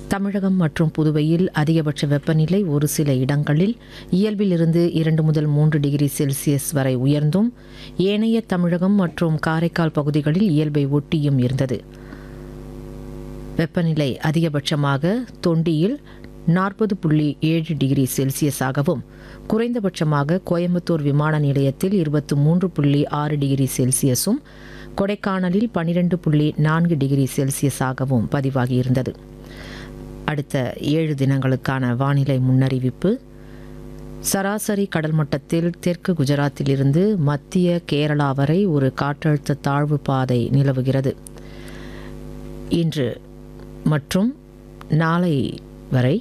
தமிழகம் மற்றும் புதுவையில் அதிகபட்ச வெப்பநிலை ஒரு சில இடங்களில் இயல்பிலிருந்து இரண்டு முதல் மூன்று டிகிரி செல்சியஸ் வரை உயர்ந்தும் ஏனைய தமிழகம் மற்றும் காரைக்கால் பகுதிகளில் இயல்பை ஒட்டியும் இருந்தது வெப்பநிலை அதிகபட்சமாக தொண்டியில் நாற்பது புள்ளி ஏழு டிகிரி செல்சியஸாகவும் குறைந்தபட்சமாக கோயம்புத்தூர் விமான நிலையத்தில் இருபத்து மூன்று புள்ளி ஆறு டிகிரி செல்சியஸும் கொடைக்கானலில் பனிரெண்டு புள்ளி நான்கு டிகிரி செல்சியஸாகவும் பதிவாகியிருந்தது அடுத்த ஏழு தினங்களுக்கான வானிலை முன்னறிவிப்பு சராசரி கடல் மட்டத்தில் தெற்கு குஜராத்திலிருந்து மத்திய கேரளா வரை ஒரு காற்றழுத்த தாழ்வு பாதை நிலவுகிறது இன்று மற்றும் நாளை வரை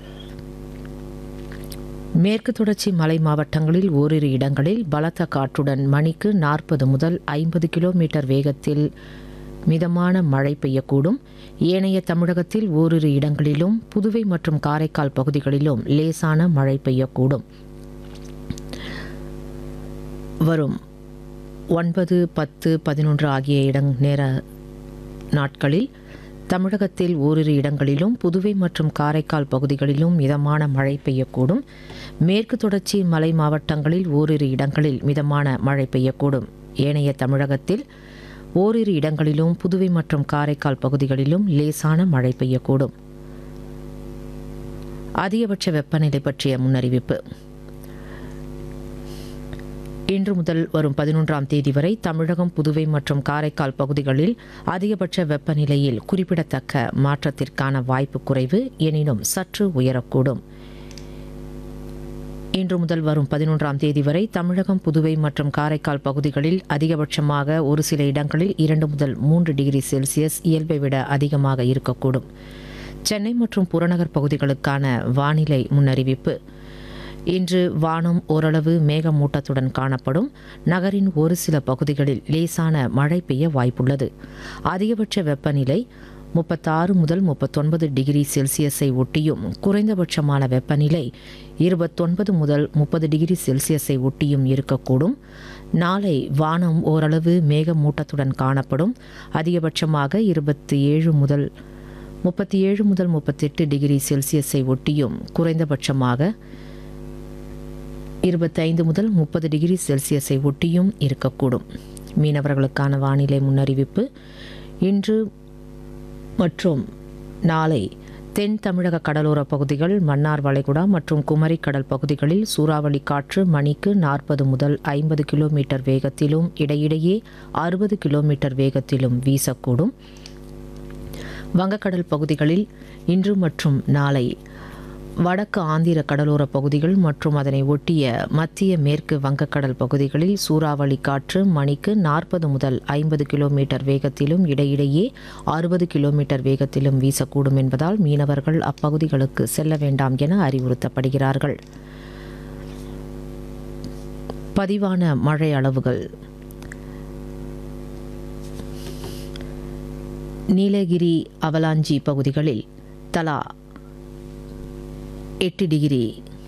மேற்கு தொடர்ச்சி மலை மாவட்டங்களில் ஓரிரு இடங்களில் பலத்த காற்றுடன் மணிக்கு நாற்பது முதல் ஐம்பது கிலோமீட்டர் வேகத்தில் மிதமான மழை பெய்யக்கூடும் ஏனைய தமிழகத்தில் ஓரிரு இடங்களிலும் புதுவை மற்றும் காரைக்கால் பகுதிகளிலும் லேசான மழை பெய்யக்கூடும் வரும் ஒன்பது பத்து பதினொன்று ஆகிய இடங் நேர நாட்களில் தமிழகத்தில் ஓரிரு இடங்களிலும் புதுவை மற்றும் காரைக்கால் பகுதிகளிலும் மிதமான மழை பெய்யக்கூடும் மேற்கு தொடர்ச்சி மலை மாவட்டங்களில் ஓரிரு இடங்களில் மிதமான மழை பெய்யக்கூடும் ஏனைய தமிழகத்தில் ஓரிரு இடங்களிலும் புதுவை மற்றும் காரைக்கால் பகுதிகளிலும் லேசான மழை பெய்யக்கூடும் அதிகபட்ச வெப்பநிலை பற்றிய முன்னறிவிப்பு இன்று முதல் வரும் பதினொன்றாம் தேதி வரை தமிழகம் புதுவை மற்றும் காரைக்கால் பகுதிகளில் அதிகபட்ச வெப்பநிலையில் குறிப்பிடத்தக்க மாற்றத்திற்கான வாய்ப்பு குறைவு எனினும் சற்று உயரக்கூடும் இன்று முதல் வரும் பதினொன்றாம் தேதி வரை தமிழகம் புதுவை மற்றும் காரைக்கால் பகுதிகளில் அதிகபட்சமாக ஒரு சில இடங்களில் இரண்டு முதல் மூன்று டிகிரி செல்சியஸ் இயல்பை விட அதிகமாக இருக்கக்கூடும் சென்னை மற்றும் புறநகர் பகுதிகளுக்கான வானிலை முன்னறிவிப்பு இன்று வானம் ஓரளவு மேகமூட்டத்துடன் காணப்படும் நகரின் ஒரு சில பகுதிகளில் லேசான மழை பெய்ய வாய்ப்புள்ளது அதிகபட்ச வெப்பநிலை முப்பத்தாறு முதல் முப்பத்தொன்பது டிகிரி செல்சியஸை ஒட்டியும் குறைந்தபட்சமான வெப்பநிலை இருபத்தொன்பது முதல் முப்பது டிகிரி செல்சியஸை ஒட்டியும் இருக்கக்கூடும் நாளை வானம் ஓரளவு மேகமூட்டத்துடன் காணப்படும் அதிகபட்சமாக இருபத்தி ஏழு முதல் முப்பத்தி ஏழு முதல் முப்பத்தெட்டு டிகிரி செல்சியஸை ஒட்டியும் குறைந்தபட்சமாக இருபத்தைந்து முதல் முப்பது டிகிரி செல்சியஸை ஒட்டியும் இருக்கக்கூடும் மீனவர்களுக்கான வானிலை முன்னறிவிப்பு இன்று மற்றும் நாளை தென் தமிழக கடலோர பகுதிகள் மன்னார் வளைகுடா மற்றும் குமரி கடல் பகுதிகளில் சூறாவளி காற்று மணிக்கு நாற்பது முதல் ஐம்பது கிலோமீட்டர் வேகத்திலும் இடையிடையே அறுபது கிலோமீட்டர் வேகத்திலும் வீசக்கூடும் வங்கக்கடல் பகுதிகளில் இன்று மற்றும் நாளை வடக்கு ஆந்திர கடலோர பகுதிகள் மற்றும் அதனை ஒட்டிய மத்திய மேற்கு வங்கக்கடல் பகுதிகளில் சூறாவளி காற்று மணிக்கு நாற்பது முதல் ஐம்பது கிலோமீட்டர் வேகத்திலும் இடையிடையே அறுபது கிலோமீட்டர் வேகத்திலும் வீசக்கூடும் என்பதால் மீனவர்கள் அப்பகுதிகளுக்கு செல்ல வேண்டாம் என அறிவுறுத்தப்படுகிறார்கள் பதிவான மழை அளவுகள் நீலகிரி அவலாஞ்சி பகுதிகளில் தலா எட்டு டிகிரி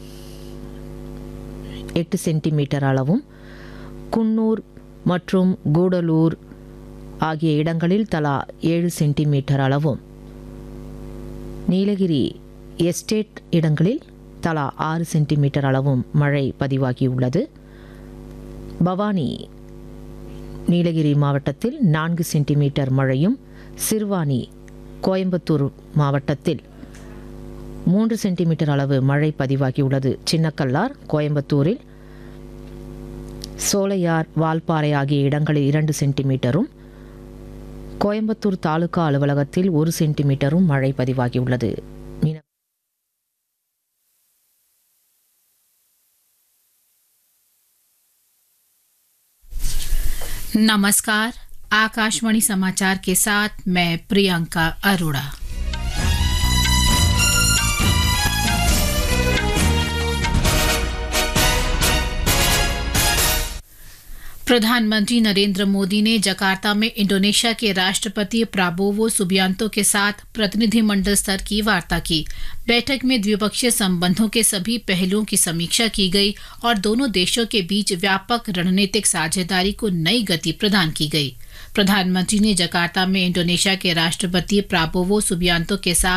எட்டு சென்டிமீட்டர் அளவும் குன்னூர் மற்றும் கூடலூர் ஆகிய இடங்களில் தலா ஏழு சென்டிமீட்டர் அளவும் நீலகிரி எஸ்டேட் இடங்களில் தலா ஆறு சென்டிமீட்டர் அளவும் மழை பதிவாகியுள்ளது பவானி நீலகிரி மாவட்டத்தில் நான்கு சென்டிமீட்டர் மழையும் சிறுவாணி கோயம்புத்தூர் மாவட்டத்தில் மூன்று சென்டிமீட்டர் அளவு மழை பதிவாகியுள்ளது சின்னக்கல்லார் கோயம்புத்தூரில் சோலையார் வால்பாறை ஆகிய இடங்களில் இரண்டு சென்டிமீட்டரும் கோயம்புத்தூர் தாலுகா அலுவலகத்தில் ஒரு சென்டிமீட்டரும் மழை பதிவாகியுள்ளது மீன नमस्कार आकाशवाणी समाचार के साथ मैं प्रियंका अरोड़ा प्रधानमंत्री नरेंद्र मोदी ने जकार्ता में इंडोनेशिया के राष्ट्रपति प्राबोवो सुबियांतो के साथ प्रतिनिधिमंडल स्तर की वार्ता की बैठक में द्विपक्षीय संबंधों के सभी पहलुओं की समीक्षा की गई और दोनों देशों के बीच व्यापक रणनीतिक साझेदारी को नई गति प्रदान की गई प्रधानमंत्री ने जकार्ता में इंडोनेशिया के राष्ट्रपति प्राबोवो सुबियांतो के साथ